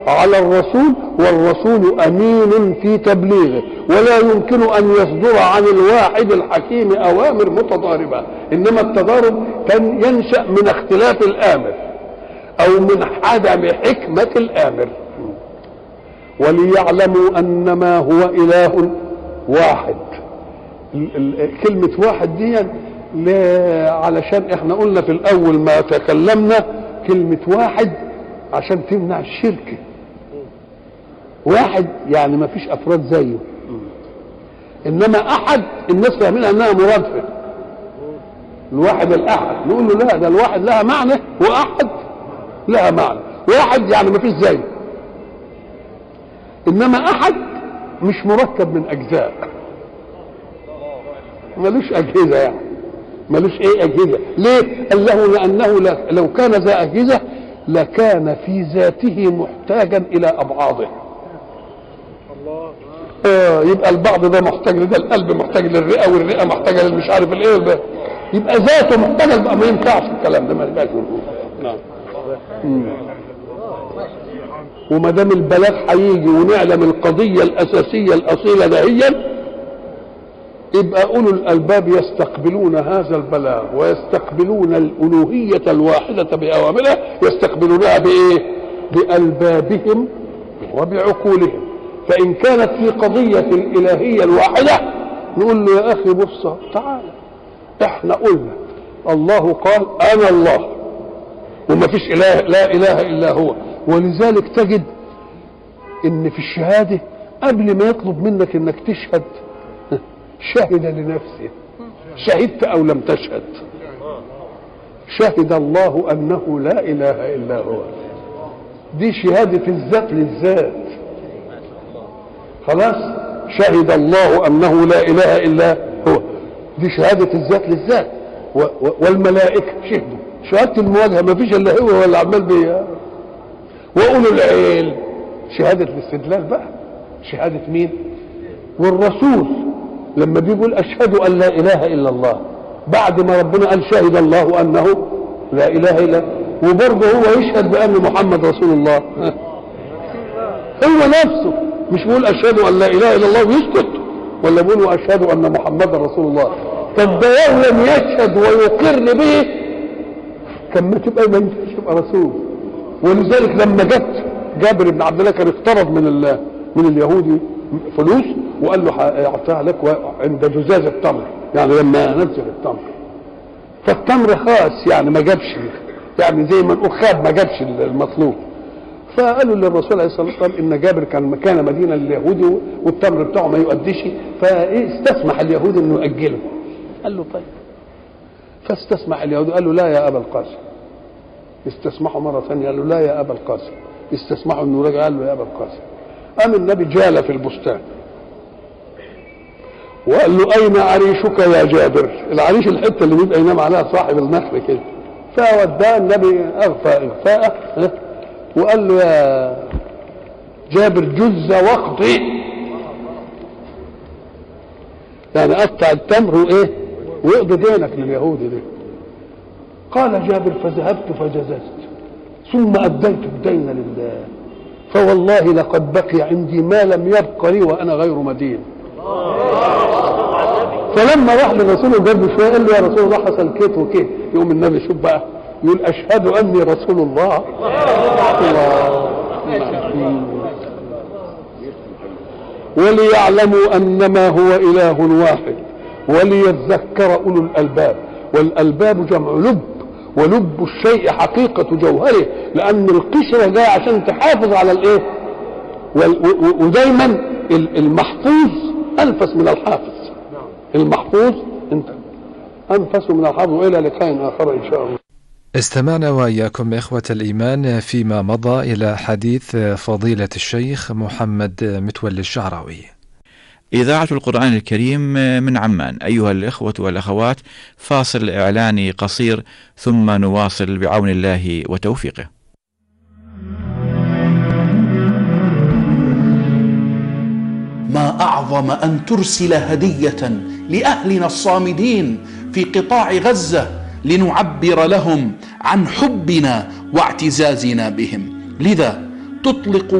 على الرسول والرسول امين في تبليغه ولا يمكن ان يصدر عن الواحد الحكيم اوامر متضاربه انما التضارب كان ينشا من اختلاف الامر او من عدم حكمه الامر وليعلموا انما هو اله واحد ال- ال- كلمه واحد دي ل- علشان احنا قلنا في الاول ما تكلمنا كلمه واحد عشان تمنع الشرك واحد يعني ما فيش افراد زيه انما احد الناس فاهمين انها مرادفه الواحد الاحد نقول له لا ده الواحد لها معنى واحد لها معنى واحد يعني ما فيش زيه انما احد مش مركب من اجزاء ملوش اجهزه يعني ملوش ايه اجهزه ليه قال له لانه لا- لو كان ذا اجهزه لكان في ذاته محتاجا الى ابعاضه آه يبقى البعض ده محتاج لده القلب محتاج للرئه والرئه محتاجه للمش عارف الايه والب- يبقى ذاته محتاجه يبقى ما ينفعش الكلام ده ما ينفعش نعم مم. وما دام البلاغ هيجي ونعلم القضيه الاساسيه الاصيله دهيا يبقى اولو الالباب يستقبلون هذا البلاغ ويستقبلون الالوهيه الواحده باوامرها يستقبلونها بايه؟ بالبابهم وبعقولهم فان كانت في قضيه الالهيه الواحده نقول له يا اخي بص تعال احنا قلنا الله قال انا الله وما فيش اله لا اله الا هو ولذلك تجد ان في الشهاده قبل ما يطلب منك انك تشهد شهد لنفسه شهدت او لم تشهد شهد الله انه لا اله الا هو دي شهاده الذات للذات خلاص شهد الله انه لا اله الا هو دي شهاده الذات للذات و- و- والملائكه شهدوا شهاده المواجهه ما فيش الا هو ولا عمال بي واولو العلم شهاده الاستدلال بقى شهاده مين والرسول لما بيقول اشهد ان لا اله الا الله بعد ما ربنا قال شهد الله انه لا اله الا وبرضه هو يشهد بان محمد رسول الله هو نفسه مش بيقول اشهد ان لا اله الا الله ويسكت ولا بيقول اشهد ان محمدا رسول الله طب ده لو لم يشهد ويقر به كان ما تبقى ما ينفعش يبقى رسول ولذلك لما جت جابر بن عبد الله كان اقترض من ال- من اليهودي فلوس وقال له اعطيها لك عند جزاز التمر يعني لما نزل التمر فالتمر خاص يعني ما جابش يعني زي ما نقول خاب ما جابش المطلوب فقالوا للرسول عليه الصلاه والسلام ان جابر كان مكان مدينه لليهودي والتمر بتاعه ما يؤديش فاستسمح اليهودي انه ياجله قال له طيب فاستسمح اليهودي قال له لا يا ابا القاسم استسمحوا مره ثانيه قال له لا يا ابا القاسم استسمحوا انه رجع قال له يا ابا القاسم قام النبي جال في البستان وقال له اين عريشك يا جابر العريش الحته اللي بيبقى ينام عليها صاحب النخل كده فوداه النبي اغفى اغفاءه ها؟ وقال له يا جابر جز وقضي يعني قطع التمر وايه واقضي دينك لليهودي ده قال جابر فذهبت فجززت ثم اديت الدين لله فوالله لقد بقي عندي ما لم يبق لي وانا غير مدين فلما راح للرسول وجاب له شويه قال له يا رسول الله حصل كيت وكيت يقوم النبي شوف بقى يقول اشهد اني رسول الله الله وليعلموا انما هو اله واحد وليذكر اولو الالباب والالباب جمع لب ولب الشيء حقيقة جوهره لأن القشرة جاية عشان تحافظ على الإيه؟ وال- و- و- ودايما ال- المحفوظ أنفس من الحافظ المحفوظ انت أنفس من الحافظ وإلى لقاء آخر إن شاء الله استمعنا وإياكم إخوة الإيمان فيما مضى إلى حديث فضيلة الشيخ محمد متولي الشعراوي إذاعة القرآن الكريم من عمان أيها الإخوة والأخوات فاصل إعلاني قصير ثم نواصل بعون الله وتوفيقه ما اعظم ان ترسل هديه لاهلنا الصامدين في قطاع غزه لنعبر لهم عن حبنا واعتزازنا بهم لذا تطلق